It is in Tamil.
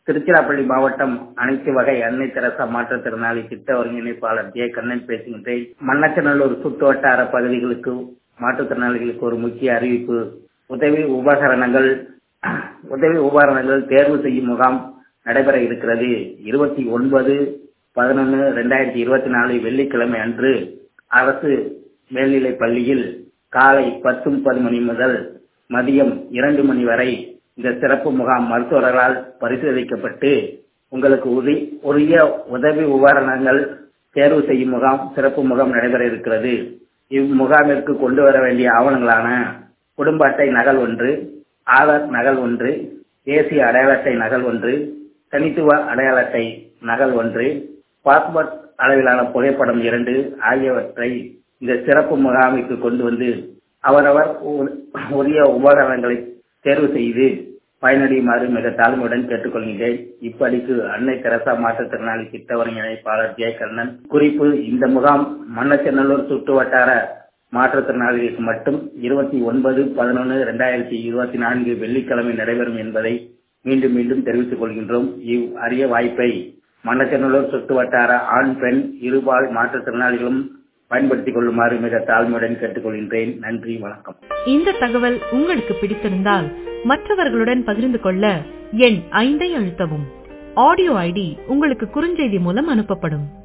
திருச்சிராப்பள்ளி மாவட்டம் அனைத்து வகை அன்னை தெரசா மாற்றுத்திறனாளி திட்ட ஒருங்கிணைப்பாளர் ஜே கண்ணன் பேசுகின்றேன் மண்ணச்சநல்லூர் சுற்று வட்டார பகுதிகளுக்கு மாற்றுத்திறனாளிகளுக்கு ஒரு முக்கிய அறிவிப்பு உதவி உபகரணங்கள் உதவி உபகரணங்கள் தேர்வு செய்யும் முகாம் நடைபெற இருக்கிறது இருபத்தி ஒன்பது பதினொன்று ரெண்டாயிரத்தி இருபத்தி நாலு வெள்ளிக்கிழமை அன்று அரசு மேல்நிலைப் பள்ளியில் காலை பத்து முப்பது மணி முதல் மதியம் இரண்டு மணி வரை இந்த சிறப்பு முகாம் மருத்துவர்களால் பரிசோதிக்கப்பட்டு உங்களுக்கு உரிய உதவி உபகரணங்கள் தேர்வு செய்யும் முகாம் சிறப்பு முகாம் நடைபெற இருக்கிறது இம்முகாமிற்கு கொண்டு வர வேண்டிய ஆவணங்களான குடும்ப அட்டை நகல் ஒன்று ஆதார் நகல் ஒன்று தேசிய அடையாள அட்டை நகல் ஒன்று தனித்துவ அடையாள அட்டை நகல் ஒன்று பாஸ்போர்ட் அளவிலான புகைப்படம் இரண்டு ஆகியவற்றை இந்த சிறப்பு முகாமிற்கு கொண்டு வந்து அவரவர் உரிய உபகரணங்களை தேர்வு செய்து பயனடையுமாறு மிக தாழ்மையுடன் கேட்டுக்கொள்கின்றேன் இப்படிக்கு அன்னை தெரசா மாற்றுத்திறனாளி திட்ட ஒருங்கிணைப்பாளர் ஜெயகண்ணன் குறிப்பு இந்த முகாம் மன்னச்சநல்லூர் சுற்று வட்டார மாற்றுத்திறனாளிகளுக்கு மட்டும் இருபத்தி ஒன்பது பதினொன்று இரண்டாயிரத்தி இருபத்தி நான்கு வெள்ளிக்கிழமை நடைபெறும் என்பதை மீண்டும் மீண்டும் தெரிவித்துக் கொள்கின்றோம் இவ் அரிய வாய்ப்பை மன்னச்சநல்லூர் சுற்று வட்டார ஆண் பெண் இருபால் மாற்றுத்திறனாளிகளும் பயன்படுத்திக் கொள்ளுமாறு மிக தாழ்மையுடன் கேட்டுக்கொள்கின்றேன் நன்றி வணக்கம் இந்த தகவல் உங்களுக்கு பிடித்திருந்தால் மற்றவர்களுடன் பகிர்ந்து கொள்ள எண் ஐந்தை அழுத்தவும் ஆடியோ ஐடி உங்களுக்கு குறுஞ்செய்தி மூலம் அனுப்பப்படும்